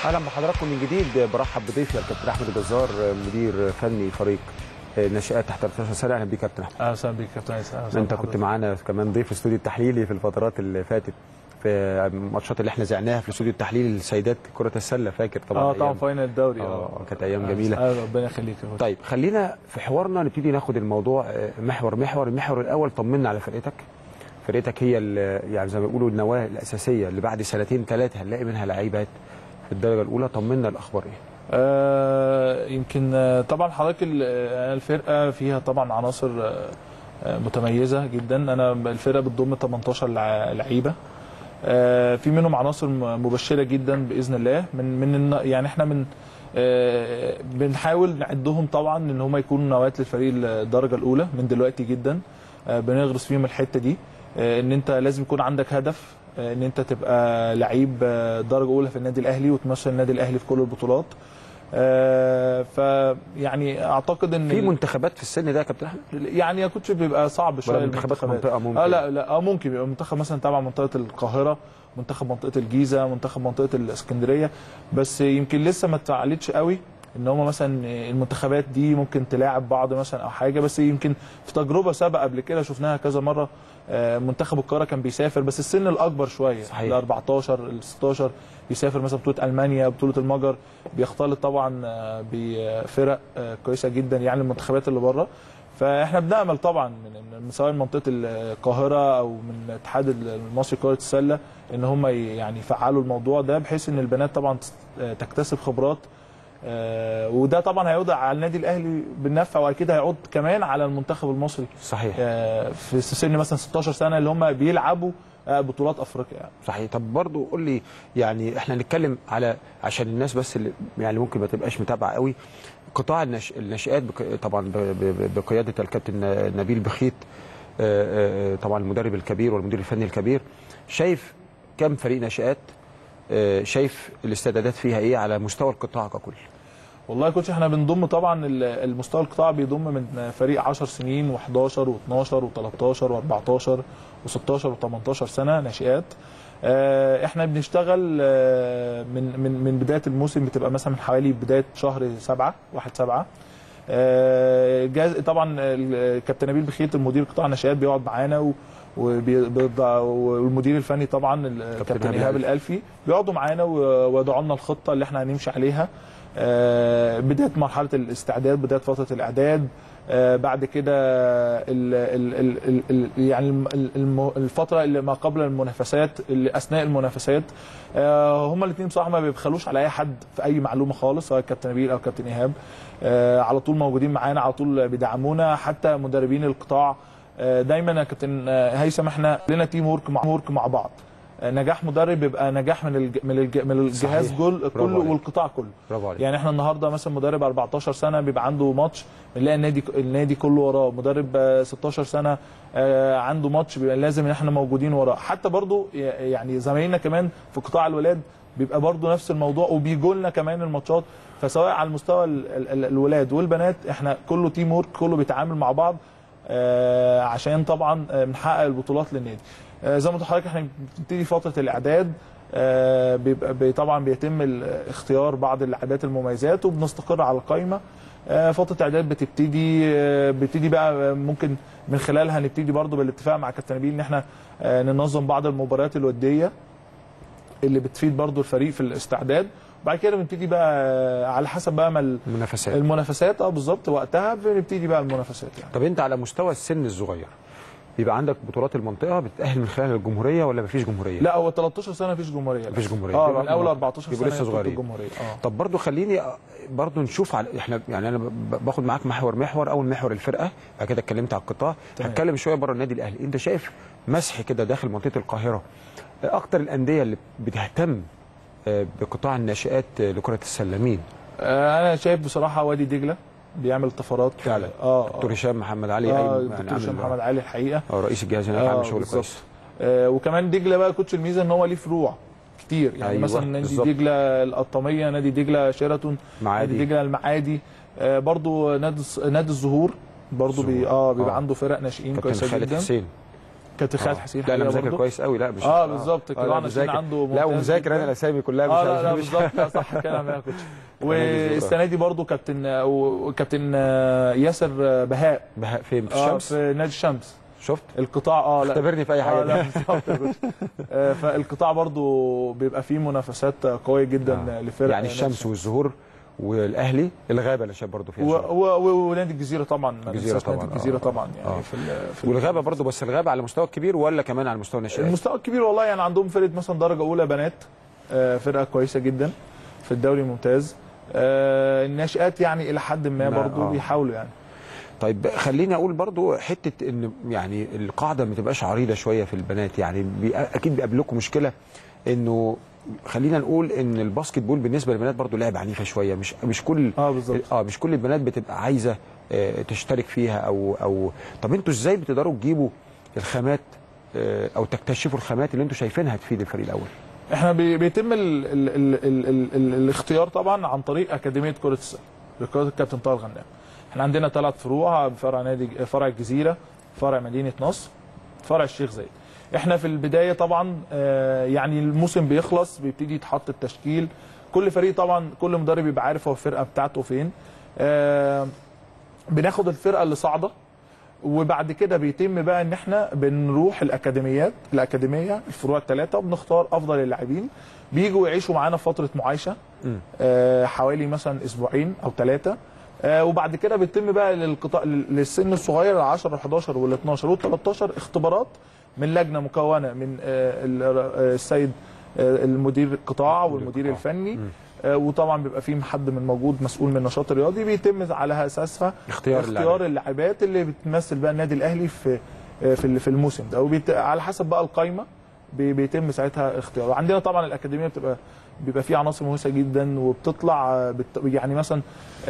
اهلا بحضراتكم من جديد برحب بضيفي الكابتن احمد الجزار مدير فني فريق ناشئات تحت 13 سنه اهلا بيك كابتن احمد اهلا وسهلا بيك كابتن عيسى أهلا وسهلا انت كنت بحضرتك. معانا كمان ضيف استوديو التحليلي في الفترات اللي فاتت في الماتشات اللي احنا زعناها في الاستوديو التحليلي لسيدات كره السله فاكر طبعا اه طبعا أيام- فاينل الدوري اه كانت ايام جميله آه ربنا يخليك يا كابتن. طيب خلينا في حوارنا نبتدي ناخد الموضوع آه، محور محور المحور الاول طمنا على فرقتك فرقتك هي ال- يعني زي ما بيقولوا النواه الاساسيه اللي بعد سنتين ثلاثه هنلاقي منها لعيبات في الدرجه الاولى طمنا الاخبار ايه آه يمكن آه، طبعا حضرتك ال- آه، الفرقه فيها طبعا عناصر آه، آه، متميزه جدا انا الفرقه بتضم 18 لع- لعيبه آه، في منهم عناصر م- مبشره جدا باذن الله من من الن- يعني احنا من آه، بنحاول نعدهم طبعا ان هم يكونوا نواه للفريق الدرجه الاولى من دلوقتي جدا آه، بنغرس فيهم الحته دي آه، ان انت لازم يكون عندك هدف آه، ان انت تبقى لعيب آه، درجه اولى في النادي الاهلي وتمثل النادي الاهلي في كل البطولات آه، فيعني اعتقد ان في ال- منتخبات في السن ده يا كابتن احمد يعني يا كوتش بيبقى صعب شويه ولا منتخبات المنتخبات. منطقه ممكن اه لا لا اه ممكن يبقى منتخب مثلا تبع منطقه القاهره منتخب منطقه الجيزه منتخب منطقه الاسكندريه بس يمكن لسه ما اتفعلتش قوي ان هم مثلا المنتخبات دي ممكن تلاعب بعض مثلا او حاجه بس يمكن في تجربه سابقه قبل كده شفناها كذا مره آه، منتخب القاهره كان بيسافر بس السن الاكبر شويه صحيح. ال 14 ال 16 يسافر مثلا بطوله المانيا بطوله المجر بيختلط طبعا آه، بفرق آه، كويسه جدا يعني المنتخبات اللي بره فاحنا بنامل طبعا من من سواء من منطقه القاهره او من الاتحاد المصري لكره السله ان هم يعني يفعلوا الموضوع ده بحيث ان البنات طبعا تكتسب خبرات آه، وده طبعا هيعود على النادي الاهلي بالنفع واكيد هيعود كمان على المنتخب المصري صحيح آه، في سن مثلا 16 سنه اللي هم بيلعبوا آه، بطولات افريقيا يعني. صحيح طب برضو قول لي يعني احنا نتكلم على عشان الناس بس اللي يعني ممكن ما تبقاش متابعه قوي قطاع النش... الناشئات بك... طبعا ب... ب... بقياده الكابتن نبيل بخيت آه، آه، طبعا المدرب الكبير والمدير الفني الكبير شايف كم فريق ناشئات آه، شايف الاستعدادات فيها ايه على مستوى القطاع ككل والله يا كوتش احنا بنضم طبعا ال- المستوى القطاع بيضم من فريق 10 سنين و11 و12 و13 و14 و16 و18 سنه ناشئات آه، احنا بنشتغل آه، من من من بدايه الموسم بتبقى مثلا من حوالي بدايه شهر 7 1 7 آه، جاز طبعا الكابتن نبيل بخيت المدير قطاع الناشئات بيقعد معانا و وبي- بيضع- والمدير الفني طبعا الكابتن إيهاب ايهاب الألفي. الالفي بيقعدوا معانا و- ويضعوا لنا الخطه اللي احنا هنمشي عليها آه، بدايه مرحله الاستعداد بدايه فتره الاعداد آه، بعد كده ال ال ال ال ال يعني الم- الم- الفتره اللي ما قبل المنافسات اللي اثناء المنافسات آه، هما الاثنين بصراحه ما بيبخلوش على اي حد في اي معلومه خالص سواء كابتن نبيل او كابتن ايهاب آه، على طول موجودين معانا على طول بيدعمونا حتى مدربين القطاع آه، دايما يا كابتن آه، هيثم احنا لنا تيم ورك مع ورك مع بعض آه، نجاح مدرب بيبقى نجاح من الج... من, الج... من الجهاز صحيح. كل برافو كله عليك. والقطاع كله برافو عليك يعني احنا النهارده مثلا مدرب 14 سنه بيبقى عنده ماتش بنلاقي النادي النادي كله وراه مدرب آه، 16 سنه آه، عنده ماتش بيبقى لازم ان احنا موجودين وراه حتى برضو ي- يعني زمايلنا كمان في قطاع الولاد بيبقى برضو نفس الموضوع وبيجوا لنا كمان الماتشات فسواء على المستوى ال- ال- ال- الولاد والبنات احنا كله تيم ورك كله بيتعامل مع بعض آه، عشان طبعا آه، بنحقق البطولات للنادي آه، زي ما قلت لحضرتك احنا بتبتدي فتره الاعداد آه، بيبقى بي- طبعا بيتم ال- اختيار بعض اللاعبات المميزات وبنستقر على القائمه آه، فتره الاعداد بتبتدي آه، بتبتدي بقى آه، ممكن من خلالها نبتدي برضو بالاتفاق مع كابتن نبيل ان احنا آه، ننظم بعض المباريات الوديه اللي بتفيد برضو الفريق في الاستعداد وبعد كده بنبتدي بقى آه، على حسب بقى ما ال- المنافسات المنافسات اه بالظبط وقتها بنبتدي بقى المنافسات يعني طب انت على مستوى السن الصغير بيبقى عندك بطولات المنطقه بتتاهل من خلال الجمهوريه ولا مفيش جمهوريه لا هو 13 سنه مفيش جمهوريه مفيش جمهورية. اه بيبقى من اول بيبقوا 14 سنه لسه بطولة صغيرين. الجمهوريه اه طب برضو خليني برضو نشوف على احنا يعني انا ب- باخد معاك محور محور اول محور الفرقه بعد كده اتكلمت على القطاع تمام. هتكلم شويه بره النادي الاهلي انت شايف مسح كده داخل منطقه القاهره اكتر الانديه اللي بتهتم آه، بقطاع الناشئات آه، لكره السله مين؟ آه، انا شايف بصراحه وادي دجله بيعمل طفرات فعلا. اه دكتور هشام محمد علي اه قايم دكتور عامل- هشام محمد علي الحقيقه اه رئيس الجهاز هناك عامل شغل بالظبط. كويس آه وكمان دجله بقى كوتش الميزه ان هو ليه فروع كتير يعني أيوة، أيوة مثلا نادي بالظبط. دجله القطاميه نادي دجله شيراتون معادي. نادي دجله المعادي آه برضو نادي الص- نادي الزهور برضو بي الزهور. اه بيبقى آه. عنده فرق ناشئين كابتن كويسه خالد جدا حسين كابتن خالد آه. حسين لا انا حقيقة مذاكر برضو. كويس قوي لا مش اه بالظبط آه، كده لا احنا مذاكر عنده لا ممتاز ومذاكر انا جداً. الاسامي كلها مش اه لا لا مش- بالظبط لا صح كلام يا كوتش نادي والسنه دي برضو كابتن وكابتن آه، ياسر آه، بهاء بهاء فين في آه، الشمس في نادي الشمس شفت القطاع اه لا اختبرني في اي اه حاجه لا بالظبط يا كوتش. آه، فالقطاع برضو بيبقى فيه منافسات قويه جدا آه. لفرق يعني الشمس والزهور والاهلي الغابه انا شايف برضه فيها و- شغل. و- و- ونادي الجزيره طبعا ما الجزيرة ننساش نادي طبعاً، الجزيره آه. طبعا يعني آه. في ال- في والغابه برضه بس الغابه على المستوى الكبير ولا كمان على المستوى الناشئ المستوى الكبير والله يعني عندهم فرقه مثلا درجه اولى بنات آه، فرقه كويسه جدا في الدوري الممتاز آه، الناشئات يعني الى حد ما ما- برضو آه. بيحاولوا يعني طيب خليني اقول برضو حته ان يعني القاعده ما تبقاش عريضه شويه في البنات يعني بي اكيد بيقابلكم مشكله انه خلينا نقول ان الباسكت بول بالنسبه للبنات برضو لعب عنيفه شويه مش مش كل اه بالظبط اه مش كل البنات بتبقى عايزه آه، تشترك فيها او او طب انتوا ازاي بتقدروا تجيبوا الخامات آه، او تكتشفوا الخامات اللي انتوا شايفينها تفيد الفريق الاول احنا بي- بيتم ال ال ال ال ال ال الاختيار طبعا عن طريق اكاديميه كره السله بقياده الكابتن طارق غنام احنا عندنا ثلاث فروع فرع نادي فرع الجزيره فرع مدينه نصر فرع الشيخ زايد احنا في البدايه طبعا آه، يعني الموسم بيخلص بيبتدي يتحط التشكيل كل فريق طبعا كل مدرب يبقى عارف هو الفرقه بتاعته فين آه، بناخد الفرقه اللي صاعده وبعد كده بيتم بقى ان احنا بنروح الاكاديميات الاكاديميه الفروع الثلاثه وبنختار افضل اللاعبين بيجوا يعيشوا معانا فتره معايشه مم. آه حوالي مثلا اسبوعين او ثلاثه آه وبعد كده بيتم بقى للقطاع للسن الصغير ال 10 وال 11 وال 12 وال 13 اختبارات من لجنه مكونه من آه ال- آه، السيد آه المدير القطاع والمدير القطاع. الفني مم. آه وطبعا بيبقى في حد من موجود مسؤول من النشاط الرياضي بيتم على اساسها اختيار اختيار اللاعبات اللي بتمثل بقى النادي الاهلي في في في الموسم ده وبيت... على حسب بقى القايمه بي- بيتم ساعتها اختياره عندنا طبعا الاكاديميه بتبقى بيبقى فيه عناصر مهمه جدا وبتطلع آه، بت... يعني مثلا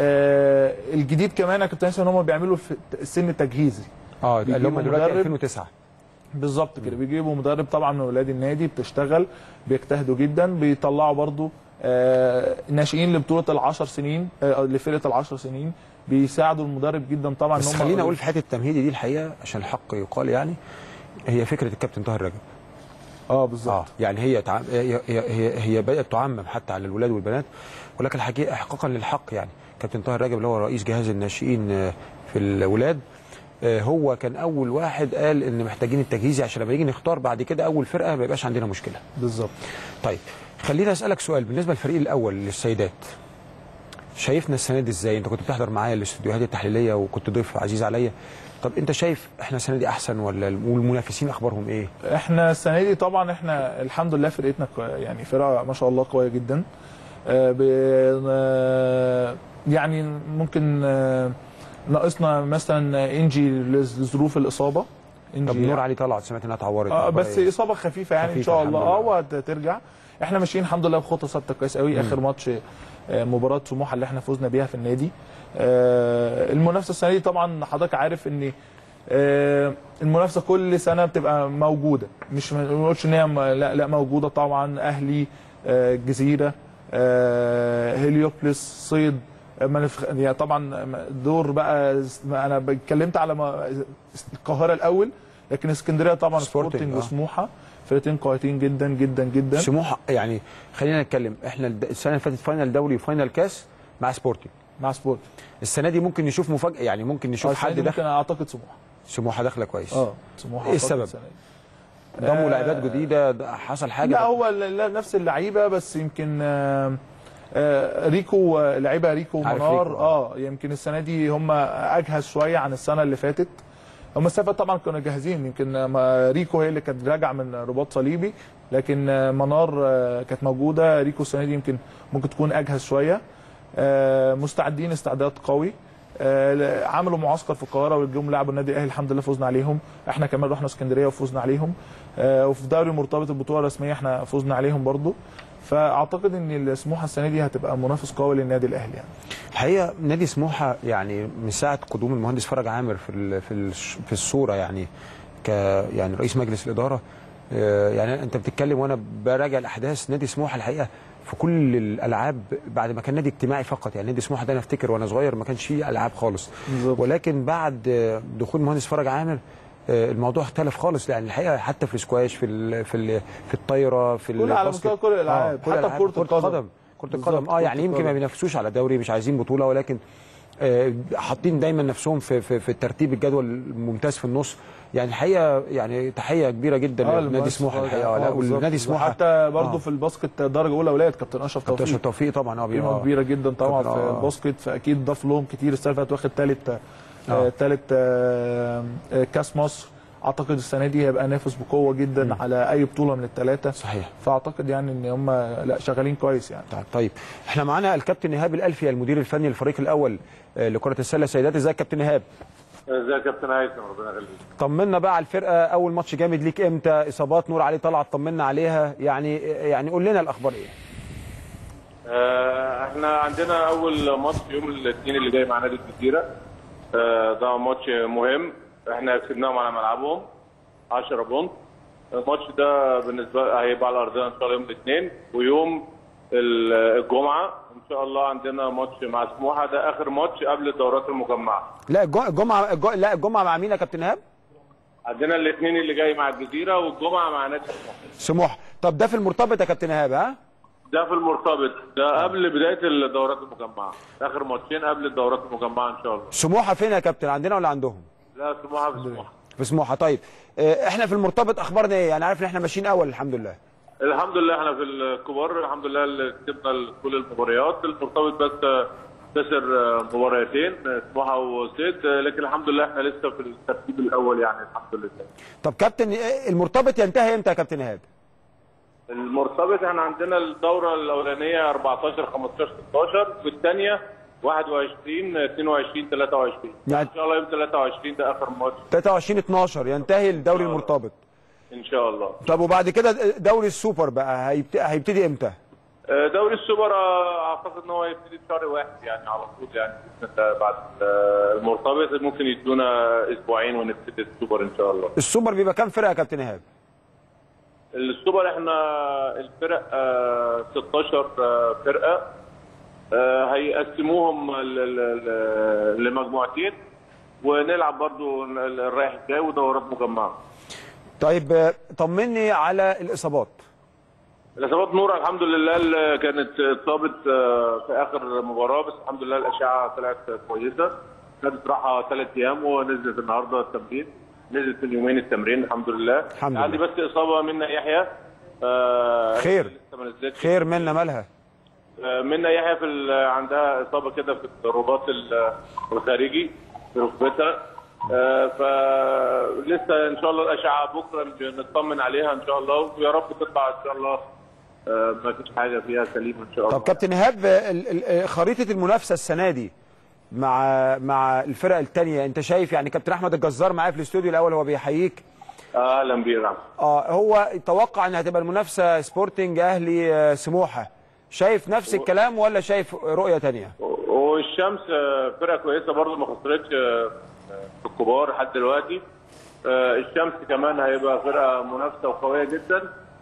آه الجديد كمان انا كنت ناسي ان هم بيعملوا في سن تجهيزي اه اللي هم بيجيبوا دلوقتي مدرب. 2009 بالظبط كده بيجيبوا مدرب طبعا من ولاد النادي بتشتغل بيجتهدوا جدا بيطلعوا برضو آه ناشئين لبطوله العشر سنين آه لفرقه العشر سنين بيساعدوا المدرب جدا طبعا بس إن هم- خليني اقول في حته التمهيدي دي الحقيقه عشان الحق يقال يعني هي فكره الكابتن طاهر رجب اه بالظبط اه يعني هي تعم... هي هي هي, هي بدات تعمم حتى على الولاد والبنات ولكن الحقيقه احقاقا للحق يعني كابتن طاهر رجب اللي هو رئيس جهاز الناشئين آه، في الولاد آه، هو كان اول واحد قال ان محتاجين التجهيزي عشان لما نيجي نختار بعد كده اول فرقه ما يبقاش عندنا مشكله بالظبط طيب خليني اسالك سؤال بالنسبه للفريق الاول للسيدات شايفنا السنه دي ازاي انت كنت بتحضر معايا الاستوديوهات التحليليه وكنت ضيف عزيز عليا طب انت شايف احنا السنه دي احسن ولا والمنافسين اخبارهم ايه احنا السنه دي طبعا احنا الحمد لله فرقتنا كو- يعني فرقه ما شاء الله قويه جدا آه، ب- آه، يعني ممكن آه، ناقصنا مثلا انجي لظروف الاصابه طب نور علي طلعت سمعت انها اتعورت اه أخبار بس إيه؟ اصابه خفيفه يعني ان خفيفة شاء الحمد الله اه لله. وهترجع احنا ماشيين الحمد لله بخطه ثابته كويس قوي اخر ماتش آه، مباراه سموحه اللي احنا فزنا بيها في النادي آه، المنافسه السنه دي طبعا حضرتك عارف ان آه، المنافسه كل سنه بتبقى موجوده مش ما نقولش ان هي م- لا لا موجوده طبعا اهلي آه، الجزيره آه، هليوبلس صيد آه، منف- يعني طبعا دور بقى ما انا اتكلمت على ما- القاهره الاول لكن اسكندريه طبعا سبورتنج، سبورتنج آه. وسموحه فرقتين قويتين جدا جدا جدا سموحه يعني خلينا نتكلم احنا الد- السنه اللي فاتت فاينل دوري وفاينل كاس مع سبورتنج مع سبورت السنه دي ممكن نشوف مفاجاه يعني ممكن آه، نشوف السنة حد دي داخل ممكن اعتقد سموحه سموحه داخله كويس اه سموحه إيه أعتقد السبب؟ السنة دي. ضموا آه، لاعبات جديده ده حصل حاجه لا هو لا- لا نفس اللعيبه بس يمكن آه، آه، ريكو آه، لعيبه ريكو عارف ومنار ريكو، اه يمكن السنه دي هم اجهز شويه عن السنه اللي فاتت هم السنه اللي فاتت طبعا كانوا جاهزين يمكن آه، ما- ريكو هي اللي كانت راجعه من رباط صليبي لكن آه، منار آه، كانت موجوده ريكو السنه دي يمكن ممكن تكون اجهز شويه آه، مستعدين استعداد قوي آه، عملوا معسكر في القاهره وجم لعبوا النادي الاهلي الحمد لله فزنا عليهم احنا كمان رحنا اسكندريه وفزنا عليهم آه، وفي دوري مرتبط البطوله الرسميه احنا فزنا عليهم برضو فاعتقد ان سموحه السنه دي هتبقى منافس قوي للنادي الاهلي يعني الحقيقه نادي سموحه يعني من ساعه قدوم المهندس فرج عامر في ال- في الش- في الصوره يعني ك يعني رئيس مجلس الاداره آه، يعني انت بتتكلم وانا براجع الاحداث نادي سموحه الحقيقه في كل الالعاب بعد ما كان نادي اجتماعي فقط يعني نادي سموحه ده انا افتكر وانا صغير ما كانش فيه العاب خالص بالظبط. ولكن بعد آه، دخول المهندس فرج عامر آه، الموضوع اختلف خالص يعني الحقيقه حتى في السكواش في ال في ال في الطايره في كل على الباسكت. مستوى كل الألعاب، آه، كل حتى الألعاب. في كرة القدم. كره بالظبط، القدم اه كرة يعني يمكن ما القدم. بينافسوش على دوري مش عايزين بطوله ولكن آه، حاطين دايما نفسهم في في, في الترتيب الجدول الممتاز في النص يعني الحقيقه يعني تحيه كبيره جدا آه، لنادي المؤسسة سموحه الحقيقه آه، لا، بالظبط. والنادي سموحه حتى برضه آه. في الباسكت درجه اولى ولاد كابتن اشرف كابتن توفيق اشرف توفيق طبعا اه بي- قيمه آه. كبيره جدا طبعا في آه. الباسكت فاكيد ضاف لهم كتير السنه اللي فاتت واخد ثالث آه. ثالث كاس مصر اعتقد السنه دي هيبقى نافس بقوه جدا على اي بطوله من الثلاثه صحيح فاعتقد يعني ان هم لا شغالين كويس يعني طيب- طيب احنا معانا الكابتن ايهاب الالفي المدير الفني للفريق الاول آه، لكره السله سيدات ازيك يا كابتن ايهاب ازيك يا كابتن هيثم ربنا يخليك طمنا بقى على الفرقه اول ماتش جامد ليك امتى اصابات نور علي طلعت طمنا عليها يعني يعني قول لنا الاخبار ايه آه، احنا عندنا اول ماتش يوم الاثنين اللي جاي مع نادي الجزيره آه، ده ماتش مهم احنا كسبناهم على ملعبهم 10 بونت الماتش ده بالنسبه هيبقى على ارضنا ان شاء الله يوم الاثنين ويوم ال- الجمعه ان شاء الله عندنا ماتش مع سموحه ده اخر ماتش قبل الدورات المجمعه لا الج- الجمعه الج- لا الجمعه مع مين يا كابتن ايهاب عندنا الاثنين اللي جاي مع الجزيره والجمعه مع نادي سموحه سموحه طب ده في المرتبط يا كابتن ايهاب ها ده في المرتبط ده قبل بدايه الدورات المجمعه اخر ماتشين قبل الدورات المجمعه ان شاء الله سموحه فين يا كابتن عندنا ولا عندهم لا سموحه في سموحه في سموحه طيب آه، احنا في المرتبط اخبارنا ايه انا عارف ان احنا ماشيين اول الحمد لله الحمد لله احنا في الكبار الحمد لله اللي كسبنا كل المباريات المرتبط بس خسر مباراتين سموحه وسيد لكن الحمد لله احنا لسه في الترتيب الاول يعني الحمد لله طب كابتن آه، المرتبط ينتهي امتى يا كابتن ايهاب المرتبط احنا عندنا الدوره الاولانيه 14 15 16 والثانيه 21 22 23 يعني- ان شاء الله يوم 23 ده اخر ماتش 23 12 ينتهي الدوري المرتبط ان شاء الله طب وبعد كده دوري السوبر بقى هيبت- هيبتدي امتى دوري السوبر آه، اعتقد ان هو يبتدي في شهر واحد يعني على طول يعني بإذن الله بعد آه، المرتبط ممكن يدونا اسبوعين ونبتدي السوبر ان شاء الله. السوبر بيبقى كام فرقه يا كابتن ايهاب السوبر احنا الفرق آه، 16 آه، فرقه آه، هيقسموهم ل- ل- ل- لمجموعتين ونلعب برضو الرايح الجاي ودورات مجمعه. طيب آه، طمني على الاصابات الاصابات نور الحمد لله اللي كانت اتصابت آه، في اخر مباراه بس الحمد لله الاشعه طلعت كويسه خدت راحه ثلاث ايام ونزلت النهارده التمرين نزلت من يومين التمرين الحمد لله الحمد لله. عندي بس اصابه منا يحيى آه، خير. لسه ما نزلتش خير منا مالها آه، منا يحيى في ال- عندها اصابه كده في الرباط ال- الخارجي في ركبتها آه، فلسه ان شاء الله الاشعه بكره نطمن عليها ان شاء الله ويا رب تطلع ان شاء الله آه، ما فيش حاجه فيها سليمه ان شاء الله طب كابتن ايهاب آه، ال- ال- آه، خريطه المنافسه السنه دي مع مع الفرق الثانيه انت شايف يعني كابتن احمد الجزار معايا في الاستوديو الاول هو بيحييك اهلا بيك نعم. اه هو يتوقع ان هتبقى المنافسه سبورتنج اهلي آه، سموحه شايف نفس الكلام ولا شايف رؤيه تانية والشمس آه، فرقه كويسه برضه ما خسرتش آه، في الكبار لحد دلوقتي آه، الشمس كمان هيبقى فرقه منافسه وقويه جدا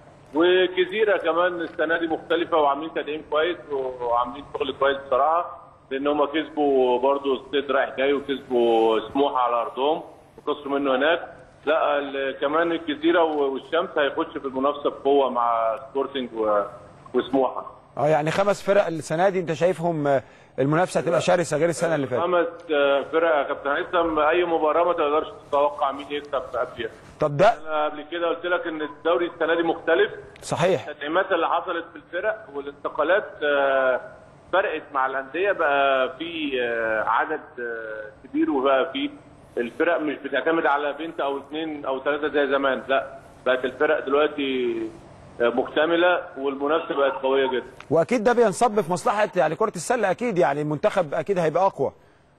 وجزيره كمان السنه دي مختلفه وعاملين تدعيم كويس وعاملين شغل كويس بصراحه لان هم كسبوا برضه الصيد رايح جاي وكسبوا سموحه على ارضهم وخسروا منه هناك لا ال- كمان الجزيره والشمس هيخش في المنافسه بقوه مع سبورتنج و- وسموحه اه يعني خمس فرق السنه دي انت شايفهم آه، المنافسه هتبقى شرسه غير السنه اللي فاتت خمس آه، فرق يا كابتن هيثم اي مباراه ما تقدرش تتوقع مين يكسب قبلها طب ده انا قبل كده قلت لك ان الدوري السنه دي مختلف صحيح التدعيمات اللي حصلت في الفرق والانتقالات آه، فرقت مع الانديه بقى في آه، عدد آه، كبير وبقى في الفرق مش بتعتمد على بنت او اثنين او ثلاثه زي زمان لا بقت الفرق دلوقتي آه، مكتمله والمنافسه بقت قويه جدا واكيد ده بينصب في مصلحه يعني كره السله اكيد يعني المنتخب اكيد هيبقى اقوى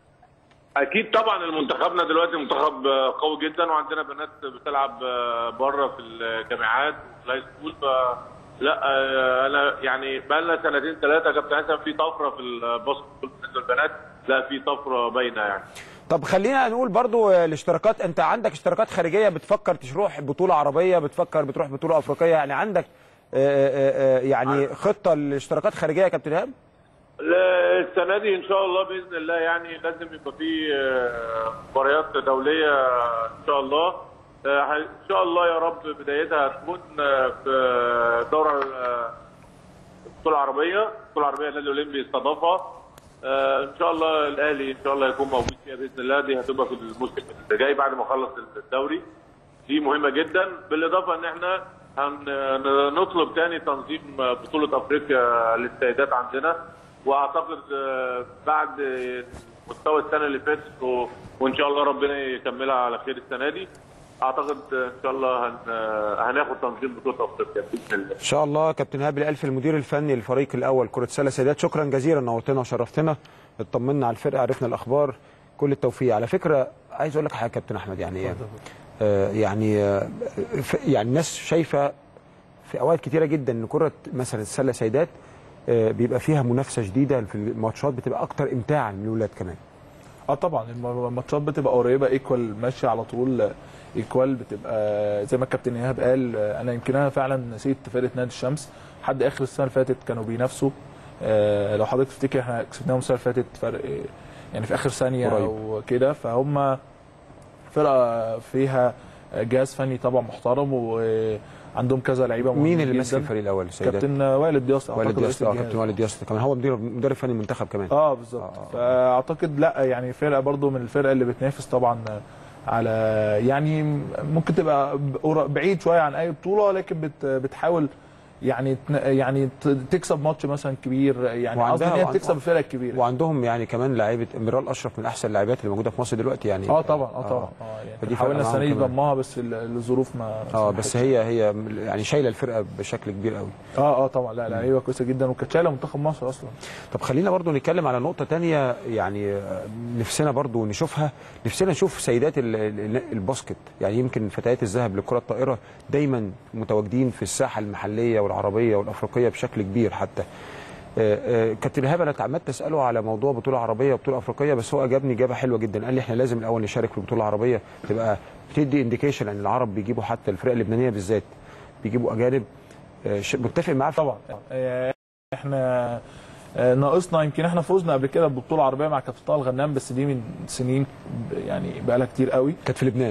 اكيد طبعا المنتخبنا دلوقتي منتخب آه، قوي جدا وعندنا بنات بتلعب آه، بره في الجامعات وفي الهاي سكول ف لا آه، انا يعني بقى لنا سنتين ثلاثه كابتن حسن في طفره في الباسكت بالنسبه للبنات لا في طفره باينه يعني طب خلينا نقول برضو آه، الاشتراكات انت عندك اشتراكات خارجيه بتفكر تروح بطوله عربيه بتفكر بتروح بطوله افريقيه يعني عندك آه، آه، آه، يعني خطه لاشتراكات خارجيه يا كابتن ايهاب لا، السنه دي ان شاء الله باذن الله يعني لازم يبقى في آه، مباريات دوليه ان شاء الله آه، ان شاء الله يا رب بدايتها تكون آه، في دوره آه، البطوله العربيه البطوله العربيه النادي الاولمبي استضافها آه، ان شاء الله الاهلي ان شاء الله يكون موجود فيها باذن الله دي هتبقى في الموسم اللي جاي بعد ما اخلص الدوري دي مهمه جدا بالاضافه ان احنا هنطلب تاني تنظيم بطوله افريقيا للسيدات عندنا واعتقد آه، بعد مستوى السنه اللي فاتت و- وان شاء الله ربنا يكملها على خير السنه دي اعتقد ان شاء الله هن... هناخد تنظيم بطوله افريقيا باذن الله ان شاء الله كابتن هاب الالف المدير الفني للفريق الاول كره سله سيدات شكرا جزيلا نورتنا وشرفتنا اطمنا على الفرقه عرفنا الاخبار كل التوفيق على فكره عايز اقول لك حاجه يا كابتن احمد يعني آه يعني آه ف- يعني الناس شايفه في اوقات كتيره جدا ان كره مثلا السله سيدات آه بيبقى فيها منافسه شديده في الماتشات بتبقى اكتر امتاعا من الولاد كمان اه طبعا الم- الماتشات بتبقى قريبه ايكوال ماشيه على طول ايكوال بتبقى زي ما الكابتن ايهاب قال انا يمكن انا فعلا نسيت فرقه نادي الشمس لحد اخر السنه اللي فاتت كانوا بينافسوا آه، لو حضرتك تفتكر احنا كسبناهم السنه اللي فاتت فرق يعني في اخر ثانيه قريب. وكده فهم فرقه فيها جهاز فني طبعا محترم وعندهم كذا لعيبه مين مهمين اللي ماسك جداً. الفريق الاول السيدات كابتن والد دياس والد اعتقد رئيس ياسر اه الجهاز. كابتن والد ياسر كمان هو مدير مدرب فني المنتخب كمان اه بالظبط آه. فاعتقد لا يعني فرقه برضو من الفرق اللي بتنافس طبعا على يعني ممكن تبقى قر- بعيد شويه عن اي بطوله لكن بت بتحاول يعني تن- يعني ت- تكسب ماتش مثلا كبير يعني وعندها- قصدي ان هي وعن- تكسب الفرق الكبيره وعندهم يعني كمان لعيبه ميرال اشرف من احسن اللاعبات اللي موجوده في مصر دلوقتي يعني اه طبعا اه طبعا اه فدي يعني حاولنا فرقة السنه دي معاهم كمان. ضمها بس ال- الظروف ما اه سمحتش. بس هي هي يعني شايله الفرقه بشكل كبير قوي اه اه طبعا لا لعيبه كويسه جدا وكانت شايله منتخب مصر اصلا طب خلينا برضو نتكلم على نقطه تانية يعني آه، نفسنا برضو نشوفها نفسنا نشوف سيدات ال- ال- الباسكت يعني يمكن فتيات الذهب للكره الطائره دايما متواجدين في الساحه المحليه والعربيه والافريقيه بشكل كبير حتى آه، آه، كابتن ايهاب انا اتعمدت اساله على موضوع بطوله عربيه وبطوله افريقيه بس هو اجابني اجابه حلوه جدا قال لي احنا لازم الاول نشارك في البطوله العربيه تبقى بتدي انديكيشن ان العرب بيجيبوا حتى الفرق اللبنانيه بالذات بيجيبوا اجانب آه، ش- متفق معاه في- طبعا آه، احنا آه، ناقصنا يمكن احنا فوزنا قبل كده ببطوله عربيه مع كابتن طه الغنام بس دي من سنين ب- يعني بقى لها كتير قوي كانت في لبنان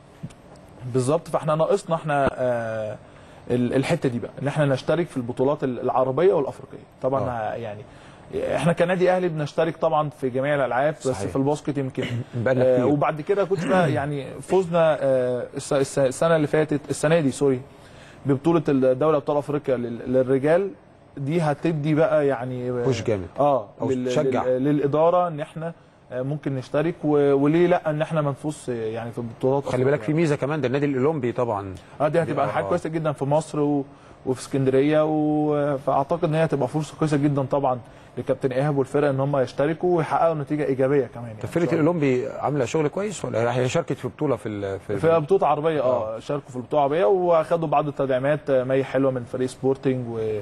بالظبط فاحنا ناقصنا احنا آه، ال- الحته دي بقى ان احنا نشترك في البطولات ال- العربيه والافريقيه طبعا آه. آه. يعني احنا كنادي اهلي بنشترك طبعا في جميع الالعاب بس صحيح. في الباسكت يمكن بقالنا آه كتير. وبعد كده كنت بقى يعني فزنا آه الس- الس- السنه اللي فاتت السنه دي سوري ببطوله الدوري ابطال افريقيا لل- للرجال دي هتدي بقى يعني بوش جامد اه أو لل- تشجع. لل- للاداره ان احنا آه، ممكن نشترك و- وليه لا ان احنا ما نفوز آه، يعني في البطولات خلي بالك في ميزه كمان ده النادي الاولمبي طبعا اه دي هتبقى آه. حاجه كويسه جدا في مصر و... وفي اسكندريه و... فاعتقد ان هي هتبقى فرصه كويسه جدا طبعا لكابتن ايهاب والفرقه ان هم يشتركوا ويحققوا نتيجه ايجابيه كمان يعني طب فرقه الاولمبي عامله شغل كويس ولا هي شاركت في بطوله في ال- في, في بطوله عربيه اه شاركوا في البطوله العربيه واخدوا بعض التدعيمات آه، مي حلوه من فريق سبورتنج و...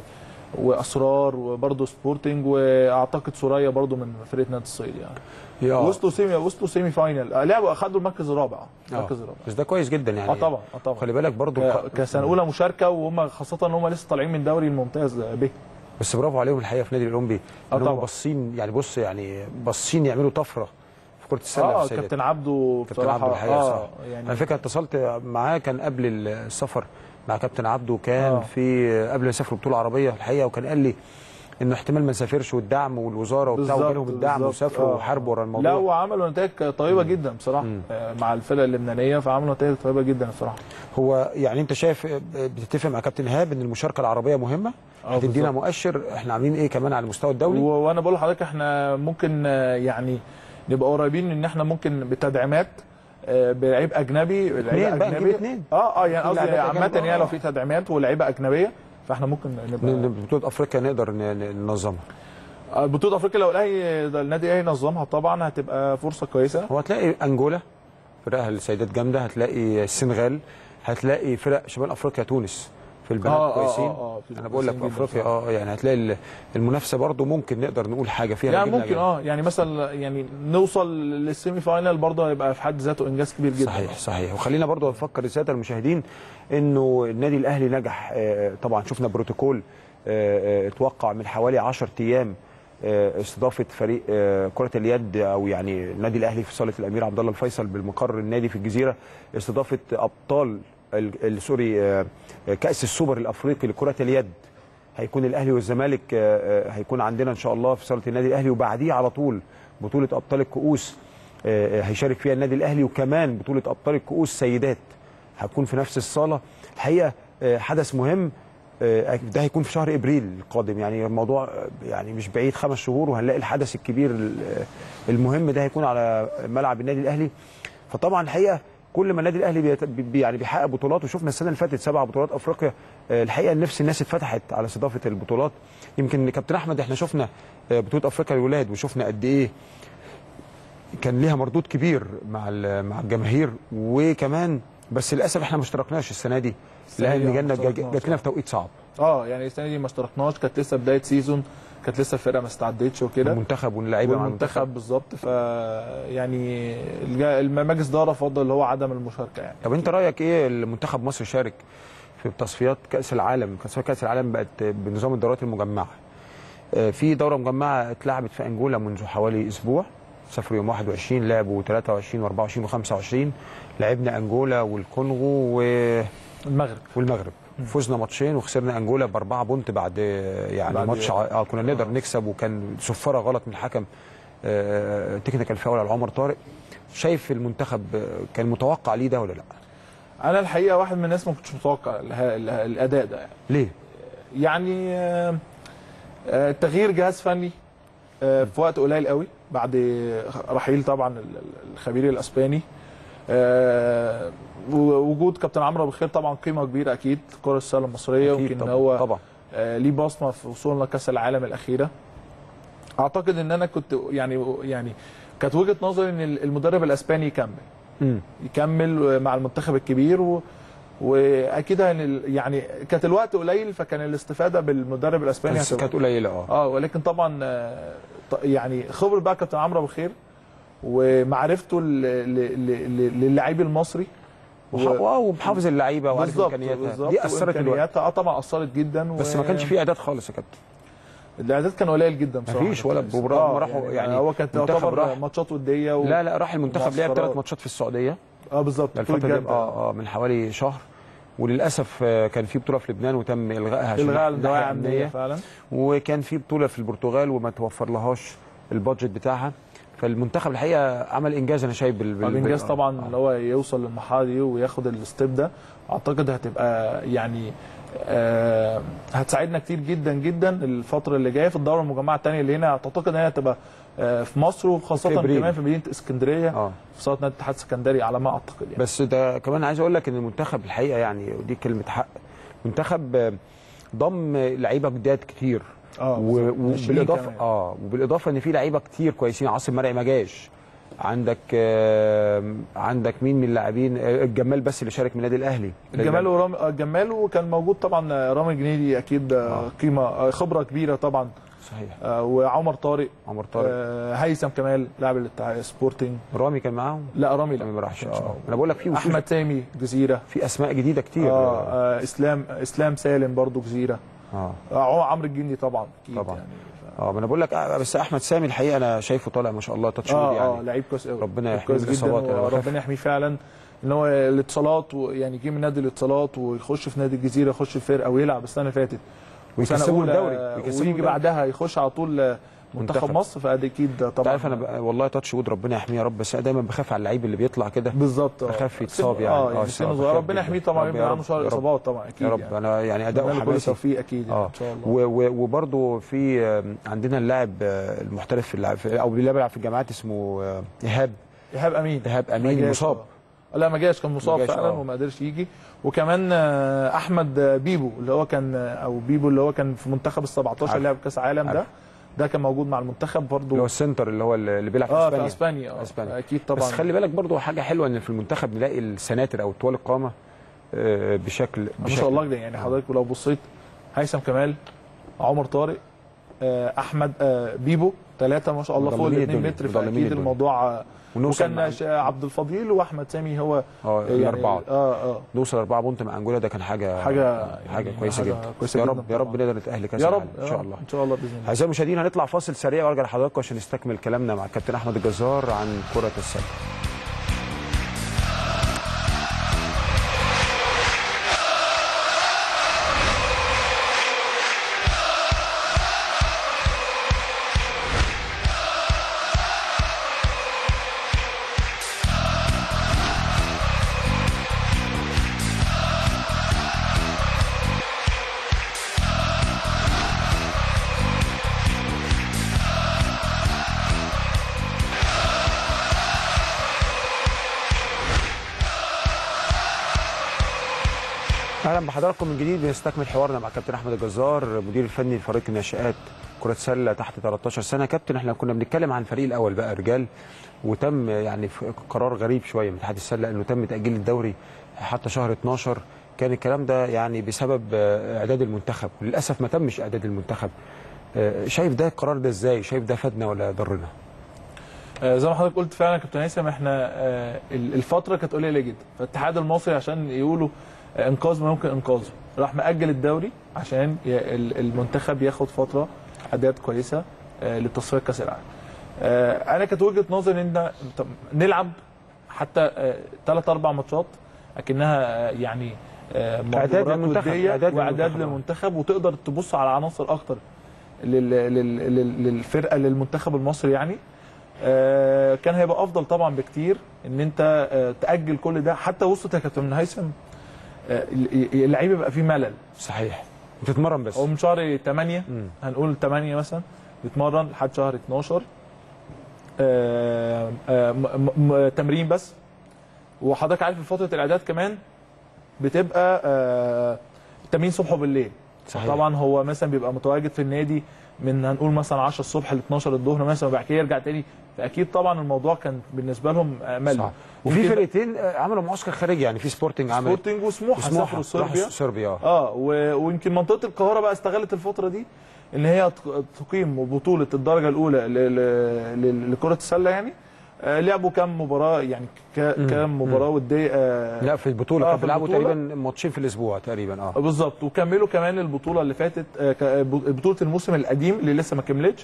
واسرار وبرضه سبورتنج واعتقد سوريا برضه من فرقه نادي الصيد يعني يا وصلوا سيمي وصلوا سيمي فاينل آه، لعبوا اخدوا المركز الرابع آه. المركز الرابع بس ده كويس جدا يعني اه طبعا اه طبعا خلي بالك برضو ك- كسنه اولى مشاركه وهم خاصه ان هم لسه طالعين من دوري الممتاز به بس برافو عليهم الحقيقه في نادي الاولمبي آه إن هم طبعا. باصين يعني بص يعني باصين يعملوا طفره في كره السله اه في السيدات. كابتن عبده كابتن بصراحه عبده الحقيقه اه صح يعني على فكره اتصلت معاه كان قبل السفر مع كابتن عبده كان آه. في قبل ما يسافروا بطوله عربيه الحقيقه وكان قال لي انه احتمال ما نسافرش والدعم والوزاره وبتاع بالظبط، وجالهم الدعم بالظبط. وسافروا آه. وحاربوا ورا الموضوع لا وعملوا نتائج طيبه جدا بصراحه آه مع الفرقه اللبنانيه فعملوا نتائج طيبه جدا بصراحه هو يعني انت شايف بتتفق مع كابتن ايهاب ان المشاركه العربيه مهمه آه، هتدينا بالظبط. مؤشر احنا عاملين ايه كمان على المستوى الدولي و- وانا بقول لحضرتك احنا ممكن آه، يعني نبقى قريبين ان احنا ممكن بتدعيمات آه، بلعيب اجنبي اتنين لعيبه بقى، نجيب اجنبي اتنين. اه اه يعني في قصدي لعيبة عامه أجانب، يعني آه. لو في تدعيمات ولاعيبه اجنبيه فاحنا ممكن نبقى ن- بطوله افريقيا نقدر ن- ن- ننظمها آه، بطوله افريقيا لو الاهلي ده النادي الاهلي نظمها طبعا هتبقى فرصه كويسه هو هتلاقي انجولا فرقها السيدات جامده هتلاقي السنغال هتلاقي فرق شمال افريقيا تونس في البنات آه، آه، كويسين آه، آه، في انا بقول لك في كويسين جدا افريقيا بصراحة. اه يعني هتلاقي ال- المنافسه برضو ممكن نقدر نقول حاجه فيها يعني جبنا ممكن جامد. اه يعني مثلا يعني نوصل للسيمي فاينال برضه هيبقى في حد ذاته انجاز كبير جدا صحيح صحيح وخلينا برضو نفكر الساده المشاهدين انه النادي الاهلي نجح آه، طبعا شفنا بروتوكول آه، آه، اتوقع من حوالي 10 ايام آه، استضافه فريق آه، كره اليد او يعني النادي الاهلي في صاله الامير عبد الله الفيصل بالمقر النادي في الجزيره استضافه ابطال ال- ال- سوري آه، آه، كاس السوبر الافريقي لكره اليد هيكون الاهلي والزمالك آه، آه، هيكون عندنا ان شاء الله في صاله النادي الاهلي وبعديه على طول بطوله ابطال الكؤوس آه، آه، هيشارك فيها النادي الاهلي وكمان بطوله ابطال الكؤوس سيدات هتكون في نفس الصاله الحقيقه آه، حدث مهم آه، ده هيكون في شهر ابريل القادم يعني الموضوع آه، يعني مش بعيد خمس شهور وهنلاقي الحدث الكبير ال- آه، المهم ده هيكون على ملعب النادي الاهلي فطبعا الحقيقه كل ما النادي الاهلي بيت- بي يعني بيحقق بطولات وشفنا السنه اللي فاتت سبع بطولات افريقيا آه، الحقيقه نفس الناس اتفتحت على استضافه البطولات يمكن كابتن احمد احنا شفنا آه، بطوله افريقيا للولاد وشفنا قد ايه كان ليها مردود كبير مع ال- مع الجماهير وكمان بس للاسف احنا ما اشتركناش السنه دي السنة دي لان ما جالنا اشتركناش، جات لنا آه. في توقيت صعب اه يعني السنه دي ما اشتركناش كانت لسه بدايه سيزون كانت لسه الفرقه ما استعدتش وكده المنتخب واللعيبه مع والمنتخب بالظبط ف يعني الج- المجلس ده فضل اللي هو عدم المشاركه يعني طب انت رايك ايه المنتخب مصر شارك في تصفيات كاس العالم تصفيات كاس العالم بقت بنظام الدورات المجمعه آه، في دوره مجمعه اتلعبت في انجولا منذ حوالي اسبوع سافروا يوم 21 لعبوا 23 و24 و25 لعبنا انجولا والكونغو و... المغرب والمغرب فزنا ماتشين وخسرنا انجولا باربعه بونت بعد آه، يعني بعد- ماتش ع- اه كنا نقدر نكسب وكان صفاره غلط من الحكم آه، تكنيكال فاول على عمر طارق شايف المنتخب آه، كان متوقع ليه ده ولا لا؟ انا الحقيقه واحد من الناس ما كنتش متوقع اله- اله- الاداء ده يعني. ليه؟ يعني آه، آه، تغيير جهاز فني آه، في وقت قليل قوي بعد رحيل طبعا ال- ال- الخبير الاسباني آه، ووجود كابتن عمرو ابو خير طبعا قيمه كبيره اكيد كره السله المصريه أكيد يمكن طبعا هو طبعا آه، ليه بصمه في وصولنا لكاس العالم الاخيره اعتقد ان انا كنت يعني يعني كانت وجهه نظري ان المدرب الاسباني يكمل مم. يكمل مع المنتخب الكبير و واكيد هن- يعني كانت الوقت قليل فكان الاستفاده بالمدرب الاسباني بس هتبقى- كانت قليله اه اه ولكن طبعا آه، ط- يعني خبره بقى كابتن عمرو ابو خير ومعرفته ل- ل- ل- للاعب المصري وح- اه ومحافظ اللعيبه وعارف بالظبط امكانياتها بالظبط دي اثرت الوقت وامكانياتها اه طبعا اثرت جدا و... بس ما كانش في اعداد خالص يا كابتن الاعداد كان قليل جدا بصراحه مفيش ولا كابتن. بمباراة. آه، ما راحوا يعني هو كانت منتخب تعتبر راح. ماتشات وديه و... لا لا راح المنتخب لعب معسكرات. ثلاث ماتشات في السعوديه اه بالظبط ده بطولة الفتره دي جدة. اه اه من حوالي شهر وللاسف آه، كان في بطوله في لبنان وتم الغائها عشان الغاء ناحية الدواعي أمنية. الامنيه فعلا وكان في بطوله في البرتغال وما توفر لهاش البادجت بتاعها فالمنتخب الحقيقه عمل انجاز انا شايف بال بال- الانجاز آه، طبعا آه. اللي هو يوصل للمرحله دي وياخد الستيب ده اعتقد هتبقى يعني آه هتساعدنا كتير جدا جدا الفتره اللي جايه في الدوره المجمعه الثانيه اللي هنا اعتقد ان هي هتبقى آه في مصر وخاصه في إبريل. كمان في مدينه اسكندريه اه في صاله نادي الاتحاد السكندري على ما اعتقد يعني بس ده كمان عايز اقول لك ان المنتخب الحقيقه يعني ودي كلمه حق منتخب آه، ضم لعيبه جداد كتير اه و- بالظبط. ناشئين وبالاضافه كمان. اه وبالاضافه ان في لعيبه كتير كويسين عاصم مرعي ما جاش عندك آه عندك مين من اللاعبين آه، الجمال بس اللي شارك من النادي الاهلي الجمال ورامي آه، الجمال وكان موجود طبعا آه، رامي جنيدي اكيد آه، آه. قيمه آه، خبره كبيره طبعا صحيح آه، وعمر طارق عمر طارق آه، هيثم كمال لاعب الاتحاد سبورتنج رامي كان معاهم لا رامي لا رامي ما راحش كانش اه موجود. انا بقول لك في وشوش- احمد سامي جزيره في اسماء جديده كتير آه, اه اسلام اسلام سالم برضو جزيره اه آه عمرو الجندي طبعا اكيد طبعا. يعني اه ما انا بقول لك آه، بس احمد سامي الحقيقه انا شايفه طالع ما شاء الله تاتش اه يعني اه لعيب كويس قوي ربنا لعيب يحميه من كويس جدا الإصابات، أنا بخاف. وربنا يحميه فعلا ان هو الاتصالات ويعني يجي من نادي الاتصالات ويخش في نادي الجزيره يخش في فرقه ويلعب السنه اللي فاتت وسنه ويكسبوا اولى الدوري ويكسبوا ويجي الدوري. بعدها يخش على طول آه، منتخب منتخب. مصر فادي اكيد انت طبعا عارف انا بقى والله تاتش وود ربنا يحميه يا رب بس انا دايما بخاف على اللعيب اللي بيطلع كده بالظبط آه. بخاف يتصاب سن- يعني. اه آه، يعني سنة سنه صغير بخاف ربنا جدا. يحميه طبعا رب يبقى يا عنده رب، شهر يا رب. اصابات طبعا اكيد يا رب يعني. انا يعني اداؤه نتمنى له كل حماسي التوفيق اكيد يعني اه ان شاء الله و- و- وبرضه في آم، عندنا اللاعب آه، المحترف في اللعب في- او اللي بيلعب في الجامعات اسمه آه، ايهاب ايهاب امين ايهاب ما امين جاش، مصاب آه. لا ما جاش كان مصاب ما جاش، فعلا آه. وما قدرش يجي وكمان آه، احمد آه، بيبو اللي هو كان آه، او بيبو اللي هو كان في منتخب ال 17 عارف. لعب كاس عالم ده عارف. ده كان موجود مع المنتخب اللي هو برضه السنتر اللي هو اللي بيلعب في اه اسبانيا في اسبانيا اه أسبانيا. اكيد طبعا بس خلي بالك برضه حاجه حلوه ان في المنتخب نلاقي السناتر او طوال القامه آه، بشكل ما بشكل شاء الله كده يعني حضرتك لو بصيت هيثم كمال عمر طارق آه، احمد آه، بيبو ثلاثه ما شاء الله فوق ال مضلمين 2 الدنيا، متر مضلمين فاكيد الدنيا. الموضوع آه، ونوصل وكان مع- ش- عبد الفضيل واحمد سامي هو اه يعني الاربعه اه اه نوصل اربعه بونت مع انجولا ده كان حاجه حاجة حاجه يعني كويسه حاجة جدا كويسة يا جداً رب يا رب طبعاً. نقدر نتاهل كاس يا رب العالم ان شاء الله ان شاء الله باذن الله اعزائي المشاهدين هنطلع فاصل سريع وارجع لحضراتكم عشان نستكمل كلامنا مع الكابتن احمد الجزار عن كره السله اهلا بحضراتكم من جديد بنستكمل حوارنا مع كابتن احمد الجزار مدير الفني لفريق الناشئات كرة سلة تحت 13 سنة كابتن احنا كنا بنتكلم عن الفريق الأول بقى رجال وتم يعني في قرار غريب شوية من اتحاد السلة انه تم تأجيل الدوري حتى شهر 12 كان الكلام ده يعني بسبب آه، اعداد المنتخب وللاسف ما تمش اعداد المنتخب آه، شايف ده القرار ده ازاي شايف ده فادنا ولا ضرنا آه، زي ما حضرتك قلت فعلا يا كابتن هيثم احنا آه، ال- الفتره كانت قليله جدا فالاتحاد المصري عشان يقولوا آه، انقاذ ما يمكن انقاذه راح مأجل الدوري عشان ي- ال- المنتخب ياخد فتره اعداد كويسه آه، لتصفيات كاس العالم آه، انا كانت وجهه نظري ان طب نلعب حتى ثلاث اربع ماتشات اكنها آه، يعني آه، إعداد مباريات للمنتخب، ودية إعداد واعداد للمنتخب. للمنتخب وتقدر تبص على عناصر اكتر لل- لل- لل- للفرقه للمنتخب المصري يعني آه، كان هيبقى افضل طبعا بكتير ان انت آه، تاجل كل ده حتى وسط يا كابتن هيثم آه، ال- اللعيبه بيبقى فيه ملل صحيح بتتمرن بس هو من شهر 8 مم. هنقول 8 مثلا بيتمرن لحد شهر 12 آه، آه، م- م- تمرين بس وحضرتك عارف في فتره الاعداد كمان بتبقى آه، تمرين صبح وبالليل صحيح. طبعا هو مثلا بيبقى متواجد في النادي من هنقول مثلا 10 الصبح ل 12 الظهر مثلا وبعد كده يرجع تاني فاكيد طبعا الموضوع كان بالنسبه لهم آه، ملل صح. وفي يمكن فرقتين آه، عملوا معسكر خارجي يعني في سبورتنج عمل سبورتنج وسموحه سافروا سموحه صربيا راحوا صربيا آه. اه و- ويمكن منطقه القاهره بقى استغلت الفتره دي ان هي ت- تقيم بطوله الدرجه الاولى ل- ل- ل- لكره السله يعني آه، لعبوا كام مباراه يعني ك- مم. كام مباراه وديه آه، لا في البطوله آه، كانوا في بيلعبوا البطولة. تقريبا ماتشين في الاسبوع تقريبا اه بالظبط وكملوا كمان البطوله اللي فاتت آه، ك- بطوله الموسم القديم اللي لسه ما كملتش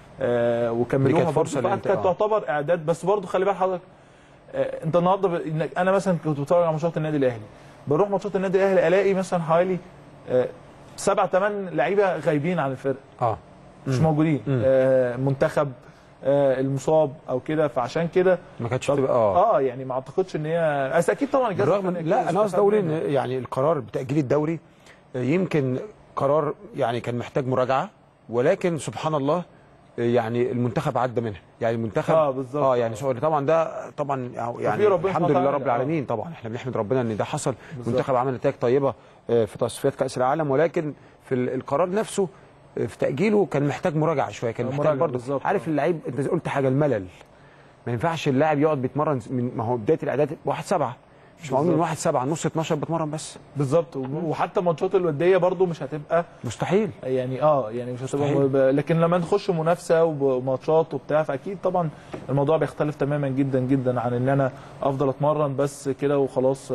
آه، وكملوها دي كانت فرصة برضه. للإنت- كانت آه. تعتبر اعداد بس برضه خلي بال حضرتك آه، انت النهارده ب- إنك انا مثلا كنت بتفرج على ماتشات النادي الاهلي بروح ماتشات النادي الاهلي الاقي مثلا حوالي آه، سبع ثمان لعيبه غايبين عن الفرقه اه مش مم. موجودين مم. آه، منتخب آه، المصاب او كده فعشان كده ما كانتش طب- تبقى اه اه يعني ما اعتقدش ان هي بس اكيد طبعا الجهاز بالرغم الفني من لا أكيد انا قصدي استفاد اقول ان منه. يعني القرار بتاجيل الدوري آه، يمكن قرار يعني كان محتاج مراجعه ولكن سبحان الله آه، يعني المنتخب عدى منها يعني المنتخب اه بالظبط اه يعني سؤال طبعا ده طبعا يعني ربنا الحمد سبحانه لله وتعالى، رب العالمين طبعا احنا بنحمد ربنا ان ده حصل بالظبط. المنتخب عمل نتائج طيبه آه، في تصفيات كاس العالم ولكن في ال- القرار نفسه آه، في تاجيله كان محتاج مراجعه شويه كان محتاج مراجعة برضه بالظبط، عارف آه. اللعيب انت قلت حاجه الملل ما ينفعش اللاعب يقعد بيتمرن من ما هو بدايه الاعداد 1 7 مش معقول من بالظبط. 1 7 نص 12 بتمرن بس بالظبط وحتى الماتشات الوديه برضو مش هتبقى مستحيل يعني اه يعني مش هتبقى مستحيل. ب... لكن لما نخش منافسه وماتشات وبتاع فاكيد طبعا الموضوع بيختلف تماما جدا جدا عن ان انا افضل اتمرن بس كده وخلاص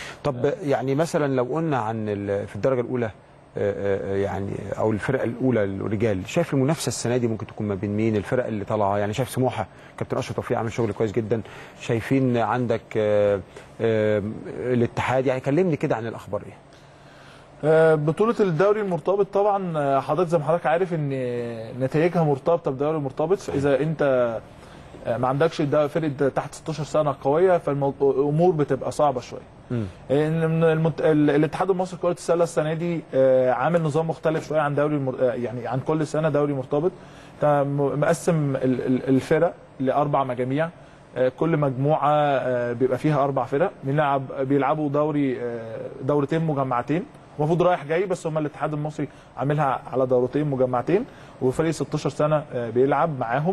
طب يعني مثلا لو قلنا عن ال- في الدرجه الاولى آه، آه، يعني او الفرقه الاولى الرجال شايف المنافسه السنه دي ممكن تكون ما بين مين الفرق اللي طالعه يعني شايف سموحه كابتن اشرف توفيق عامل شغل كويس جدا شايفين عندك آه، آه، الاتحاد يعني كلمني كده عن الاخبار ايه آه، بطولة الدوري المرتبط طبعا آه، حضرتك زي ما حضرتك عارف ان نتائجها مرتبطة بالدوري المرتبط فاذا انت آه، ما عندكش دا- فرقة تحت 16 سنة قوية فالامور بتبقى صعبة شوية. مم. ان من المت... ال- الاتحاد المصري لكرة السلة السنة دي آه، عامل نظام مختلف شوية عن دوري المر... آه، يعني عن كل سنة دوري مرتبط. انت م- مقسم ال- ال- الفرق لأربع مجاميع آه، كل مجموعة آه، بيبقى فيها أربع فرق بنلعب بيلعبوا دوري آه، دورتين مجمعتين المفروض رايح جاي بس هم الاتحاد المصري عاملها على دورتين مجمعتين وفريق 16 سنة آه، بيلعب معاهم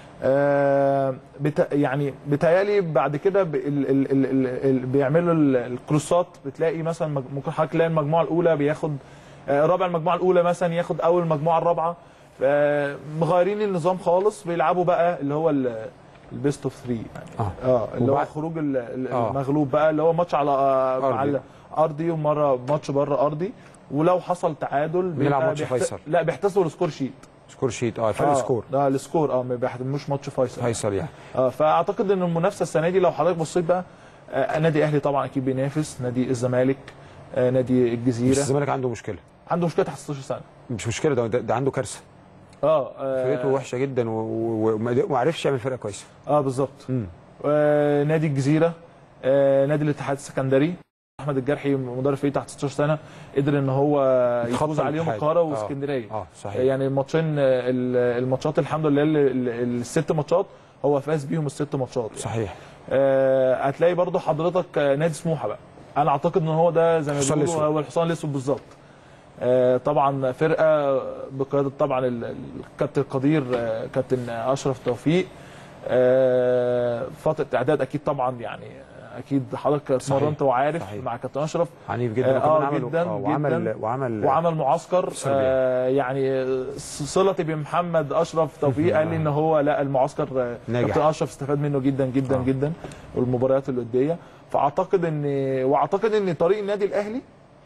آه، بتا يعني بتهيألي بعد كده ب- ال ال ال ال ال بيعملوا ال- الكروسات بتلاقي مثلا مج- ممكن حضرتك تلاقي المجموعه الاولى بياخد آه، رابع المجموعه الاولى مثلا ياخد اول المجموعه الرابعه آه، مغيرين النظام خالص بيلعبوا بقى اللي هو ال- البيست اوف 3 يعني آه. اه اللي هو وبعد- خروج ال- ال- آه. المغلوب بقى اللي هو ماتش على آه، أرضي. على ارضي ومره ماتش بره ارضي ولو حصل تعادل بنلعب بيبقى ماتش بيحت- فيصل. لا بيحتسبوا السكور شيت سكور شيت اه فرق آه، سكور ده السكور اه ما بيحتسبوش ماتش فيصل فيصل يعني اه فاعتقد ان المنافسه السنه دي لو حضرتك بصيت بقى آه نادي اهلي طبعا اكيد بينافس نادي الزمالك آه نادي بس الجزيره الزمالك عنده مشكله عنده مشكله تحت 16 سنه مش مشكله ده, ده, ده عنده كارثه اه اه, فرقته وحشه جدا و- و- وما وما عرفش يعمل فرقه كويسه آه بالظبط مم. آه نادي الجزيره آه نادي الاتحاد السكندري احمد الجرحي مدرب فريق تحت 16 سنه قدر ان هو يتخطى يفوز عليهم الاتحاد. القاهره آه. واسكندريه اه صحيح يعني الماتشين آه، ال- الماتشات الحمد لله ال- ال- الست ماتشات هو فاز بيهم الست ماتشات يعني. صحيح آه، هتلاقي برضو حضرتك آه، نادي سموحه بقى انا اعتقد ان هو ده زي ما الحصان بيقولوا الأسود. هو الحصان الاسود بالظبط آه، طبعا فرقه بقياده طبعا ال- الكابتن القدير آه، كابتن اشرف توفيق آه، فتره اعداد اكيد طبعا يعني اكيد حضرتك اتمرنت وعارف صحيح. مع كابتن اشرف عنيف جدا آه، وكمان آه، عمل جداً، آه، وعمل جداً. وعمل وعمل معسكر صربيا. آه يعني صلتي بمحمد اشرف توفيق قال لي ان هو لا المعسكر آه، ناجح. كابتن اشرف استفاد منه جدا جدا آه. آه. جدا والمباريات الوديه فاعتقد ان واعتقد ان طريق النادي الاهلي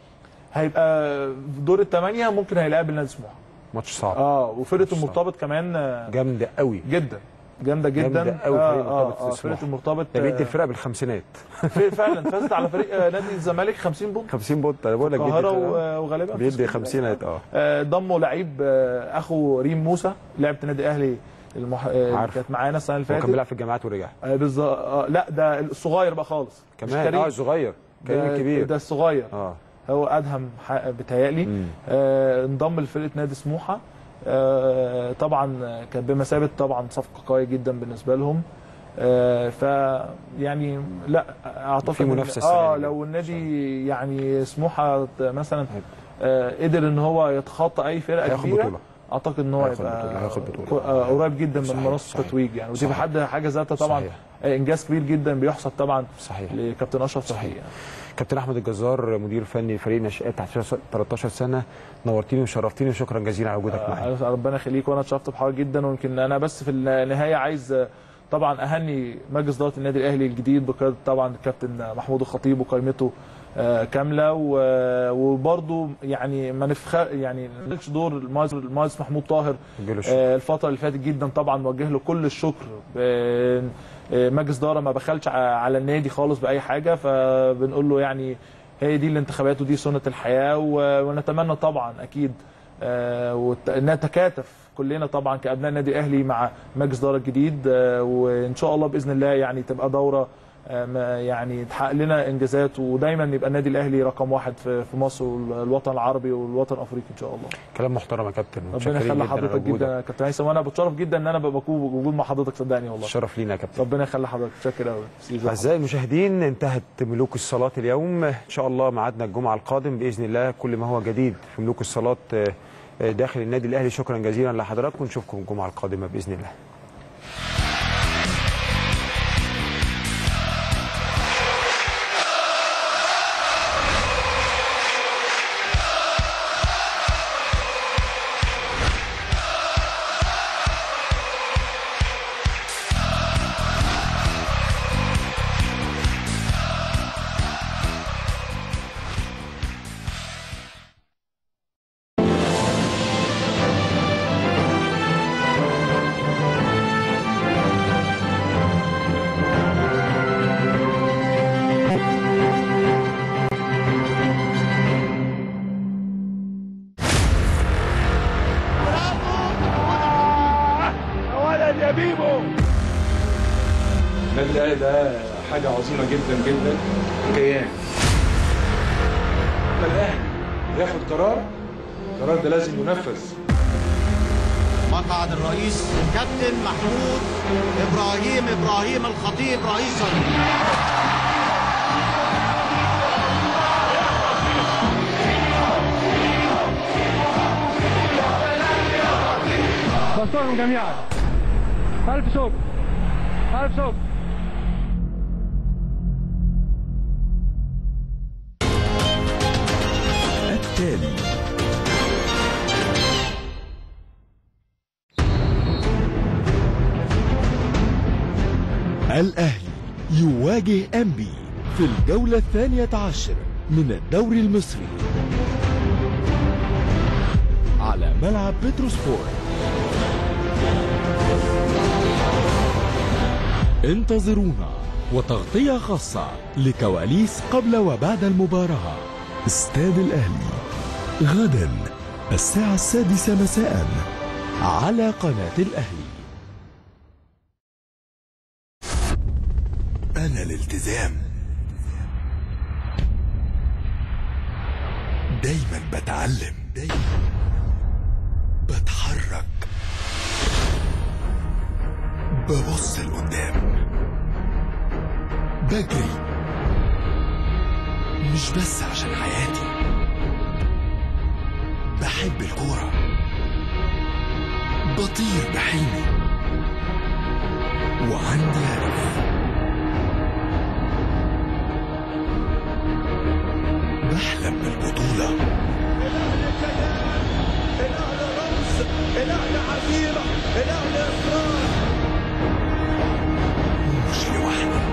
هيبقى في دور الثمانيه ممكن هيقابل نادي سموحه ماتش صعب اه وفرقه صعب. المرتبط كمان آه، جامده قوي جدا جامده جدا جامدة أوي آه فريق المرتبط في آه آه سموحة. فرقه المرتبط ده بيدي آه، الفرقه بالخمسينات في- فعلا فازت على فريق آه، نادي الزمالك 50 بونت 50 بوت انا بقول لك بيدي القاهره الفرقة- و- وغالبا بيدي خمسينات اه آه، ضموا لعيب آه، اخو ريم موسى لعبه النادي الاهلي المح... آه، عارف. كانت معانا السنه اللي هو كان فاتت بيلعب في الجامعات ورجع آه، بالظبط آه، لا ده الصغير بقى خالص مش كمان كريم. اه الصغير كريم ده- الكبير ده الصغير اه هو ادهم ح- بيتهيألي مم. آه، انضم لفرقه نادي سموحه آه، طبعا آه، كان بمثابه طبعا صفقه قويه جدا بالنسبه لهم آه، ف يعني لا اعتقد في إن- منافسة السنة اه دي. لو النادي يعني سموحه مثلا آه، قدر ان هو يتخطى اي فرقه هياخد كبيره بطولة. اعتقد ان هو هياخد يبقى بطولة، هياخد بطولة. آه، قريب جدا من صحيح، منصه صحيح. التتويج يعني ودي في صحيح. حد حاجه ذاتها طبعا صحيح. آه، انجاز كبير جدا بيحسب طبعا صحيح لكابتن اشرف صحيح. صحيح يعني. كابتن احمد الجزار مدير فني فريق ناشئات تحت 13 سنه نورتيني وشرفتيني وشكرا جزيلا على وجودك معايا آه، ربنا يخليك وانا اتشرفت بحضرتك جدا ويمكن انا بس في النهايه عايز آه، طبعا اهني مجلس اداره النادي الاهلي الجديد بقياده طبعا الكابتن محمود الخطيب وقائمته آه، كامله و- وبرضه يعني ما نفخ يعني ما نقلش دور المهندس المهندس محمود طاهر اديله الشكر. آه، الفتره اللي فاتت جدا طبعا موجه له كل الشكر آه، آه، مجلس اداره ما بخلش ع- على النادي خالص باي حاجه فبنقول له يعني هي دي الانتخابات ودي سنه الحياه و- ونتمنى طبعا اكيد آه، وت- نتكاتف كلنا طبعا كابناء النادي الاهلي مع مجلس اداره الجديد آه، وان شاء الله باذن الله يعني تبقى دوره آه، ما- يعني تحقق لنا انجازات ودايما يبقى النادي الاهلي رقم واحد في في مصر والوطن العربي والوطن الافريقي ان شاء الله كلام محترم يا كابتن ربنا متشكرين يخلي جداً على حضرتك وجودك. جدا يا كابتن هيثم وانا بتشرف جدا ان انا ببقى موجود مع حضرتك صدقني والله شرف لينا يا كابتن ربنا يخلي حضرتك شاكر قوي أعزائي المشاهدين انتهت ملوك الصلاة اليوم إن شاء الله ميعادنا الجمعة القادم بإذن الله كل ما هو جديد في ملوك الصلاة آه، آه، داخل النادي الأهلي شكرا جزيلا لحضراتكم ونشوفكم الجمعة القادمة بإذن الله النادي الاهلي ده حاجه عظيمه جدا جدا كيان ده الاهلي ياخد قرار القرار ده لازم ينفذ مقعد الرئيس كابتن محمود ابراهيم ابراهيم الخطيب رئيسا بشكركم جميعا ألف شكر ألف شكر التالي الأهلي يواجه أنبي في الجولة الثانية عشر من الدوري المصري على ملعب بتروسبورت انتظرونا وتغطية خاصة لكواليس قبل وبعد المباراة استاد الأهلي غدا الساعة السادسة مساء على قناة الأهلي أنا الالتزام دايما بتعلم دايما بتحرك ببص لقدام بجري مش بس عشان حياتي بحب الكورة بطير بحلمي وعندي هدف بحلم بالبطولة الاهلي رمز الاهلي عزيمه الاهلي اصرار ومش لوحدي